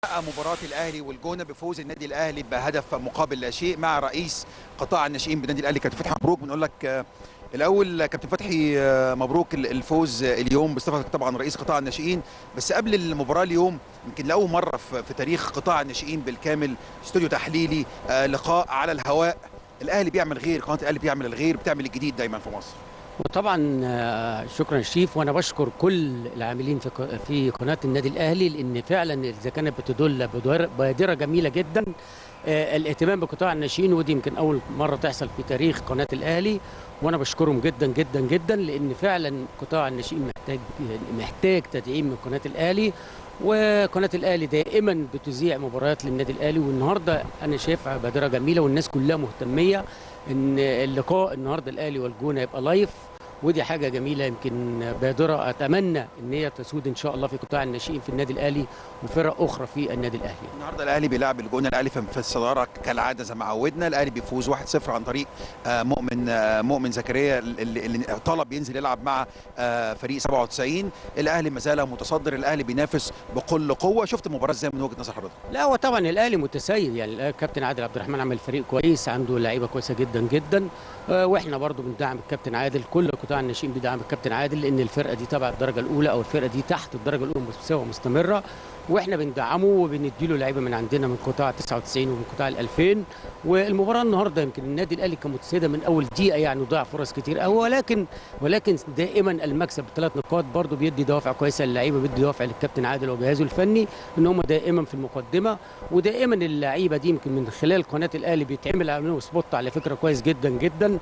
مباراة الأهلي والجونة بفوز النادي الأهلي بهدف مقابل لا شيء مع رئيس قطاع الناشئين بالنادي الأهلي كابتن فتحي مبروك بنقول لك آه، الأول كابتن فتحي آه، مبروك ال- الفوز آه، اليوم بصفتك طبعا رئيس قطاع الناشئين بس قبل المباراة اليوم يمكن لأول مرة في في تاريخ قطاع الناشئين بالكامل استوديو تحليلي آه، لقاء على الهواء الأهلي بيعمل غير قناة الأهلي بيعمل الغير بتعمل الجديد دايما في مصر وطبعا آه، شكرا شريف وانا بشكر كل العاملين في ق- في قناه النادي الاهلي لان فعلا اذا كانت بتدل بدوار- بادره جميله جدا آه، الاهتمام بقطاع الناشئين ودي يمكن اول مره تحصل في تاريخ قناه الاهلي وانا بشكرهم جدا جدا جدا لان فعلا قطاع الناشئين محتاج محتاج تدعيم من قناه الاهلي وقناه الاهلي دائما بتذيع مباريات للنادي الاهلي والنهارده انا شايفها بادره جميله والناس كلها مهتميه ان اللقاء النهارده الاهلي والجونه يبقى لايف ودي حاجه جميله يمكن بادره اتمنى ان هي تسود ان شاء الله في قطاع الناشئين في النادي الاهلي وفرق اخرى في النادي الاهلي النهارده الاهلي بيلعب الجونه الاهلي في في الصداره كالعاده زي ما عودنا الاهلي بيفوز 1-0 عن طريق آه، مؤمن آه، مؤمن زكريا اللي اللي طلب ينزل يلعب مع آه، فريق 97 الاهلي ما زال متصدر الاهلي بينافس بكل قوه شفت المباراه ازاي من وجهه نظر حضرتك لا هو طبعا الاهلي متسيد يعني الأهلي كابتن عادل عبد الرحمن عمل فريق كويس عنده لعيبه كويسه جدا جدا آه، واحنا برضو بندعم الكابتن عادل كل قطاع الناشئين بيدعم الكابتن عادل لان الفرقه دي تبع الدرجه الاولى او الفرقه دي تحت الدرجه الاولى بصفه مستمره واحنا بندعمه وبنديله لعيبه من عندنا من قطاع 99 ومن قطاع ال 2000 والمباراه النهارده يمكن النادي الاهلي كان متسيده من اول دقيقه يعني وضيع فرص كتير قوي ولكن ولكن دائما المكسب بثلاث نقاط برضو بيدي دوافع كويسه للعيبه بيدي دوافع للكابتن عادل وجهازه الفني ان هم دائما في المقدمه ودائما اللعيبه دي يمكن من خلال قناه الاهلي بيتعمل عليهم سبوت على فكره كويس جدا جدا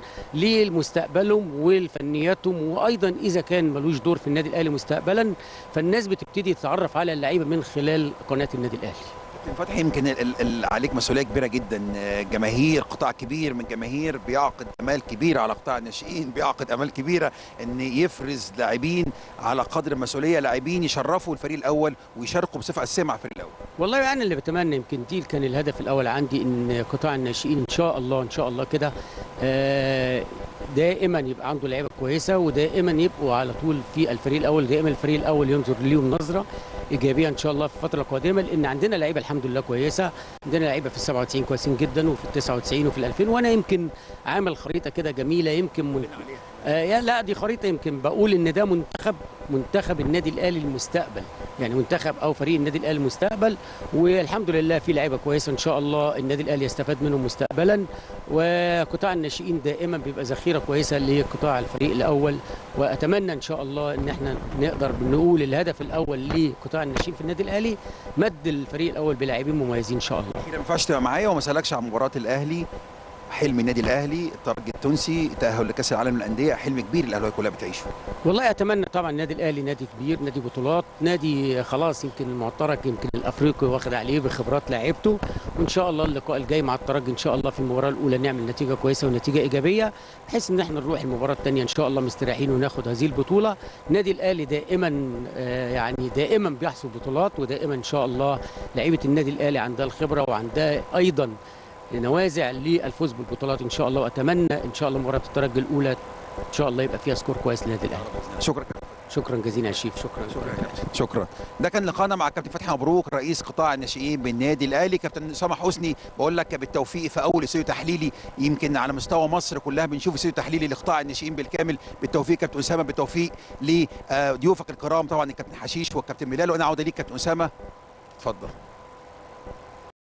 لمستقبلهم ولفنياتهم وايضا اذا كان ملوش دور في النادي الاهلي مستقبلا فالناس بتبتدي تتعرف على اللعيبه من خلال قناه النادي الاهلي كابتن فتحي يمكن ال- ال- ال- عليك مسؤوليه كبيره جدا آه، جماهير قطاع كبير من جماهير بيعقد امال كبيره على قطاع الناشئين بيعقد امال كبيره ان يفرز لاعبين على قدر المسؤوليه لاعبين يشرفوا الفريق الاول ويشاركوا بصفه اساسيه مع الفريق الاول والله انا اللي بتمنى يمكن دي كان الهدف الاول عندي ان قطاع الناشئين ان شاء الله ان شاء الله كده آه، دائما يبقى عنده لعيبه كويسه ودائما يبقوا على طول في الفريق الاول دائما الفريق الاول ينظر ليهم نظره ايجابيه ان شاء الله في الفتره القادمه لان عندنا لعيبه الحمد لله كويسه عندنا لعيبه في ال 97 كويسين جدا وفي ال 99 وفي ال 2000 وانا يمكن عامل خريطه كده جميله يمكن من آه يا لا دي خريطه يمكن بقول ان ده منتخب منتخب النادي الاهلي المستقبل يعني منتخب او فريق النادي الاهلي المستقبل والحمد لله في لعيبه كويسه ان شاء الله النادي الاهلي يستفاد منهم مستقبلا وقطاع الناشئين دائما بيبقى ذخيره كويسه لقطاع الفريق الاول واتمنى ان شاء الله ان احنا نقدر نقول الهدف الاول لقطاع الناشئين في النادي الاهلي مد الفريق الاول بلاعبين مميزين ان شاء الله كده ما ينفعش تبقى معايا وما اسالكش عن مباراه الاهلي حلم النادي الاهلي الترجي التونسي التاهل لكاس العالم للانديه حلم كبير الاهلاويه كلها بتعيشه والله اتمنى طبعا النادي الاهلي نادي كبير نادي بطولات نادي خلاص يمكن المعترك يمكن الافريقي واخد عليه بخبرات لعيبته وان شاء الله اللقاء الجاي مع الترجي ان شاء الله في المباراه الاولى نعمل نتيجه كويسه ونتيجه ايجابيه بحيث ان احنا نروح المباراه الثانيه ان شاء الله مستريحين وناخد هذه البطوله النادي الاهلي دائما آه، يعني دائما بيحصل بطولات ودائما ان شاء الله لعيبه النادي الاهلي عندها الخبره وعندها ايضا نوازع للفوز بالبطولات ان شاء الله واتمنى ان شاء الله مباراه الترجي الاولى ان شاء الله يبقى فيها سكور كويس للنادي الاهلي شكرا شكرا جزيلا يا شيف شكرا شكرا ده كان لقاءنا مع كابتن فتحي مبروك رئيس قطاع الناشئين بالنادي الاهلي كابتن اسامه حسني بقول لك بالتوفيق في اول استوديو تحليلي يمكن على مستوى مصر كلها بنشوف استوديو تحليلي لقطاع الناشئين بالكامل بالتوفيق كابتن اسامه بالتوفيق لضيوفك الكرام طبعا الكابتن حشيش والكابتن بلال وانا عوده ليك كابتن اسامه اتفضل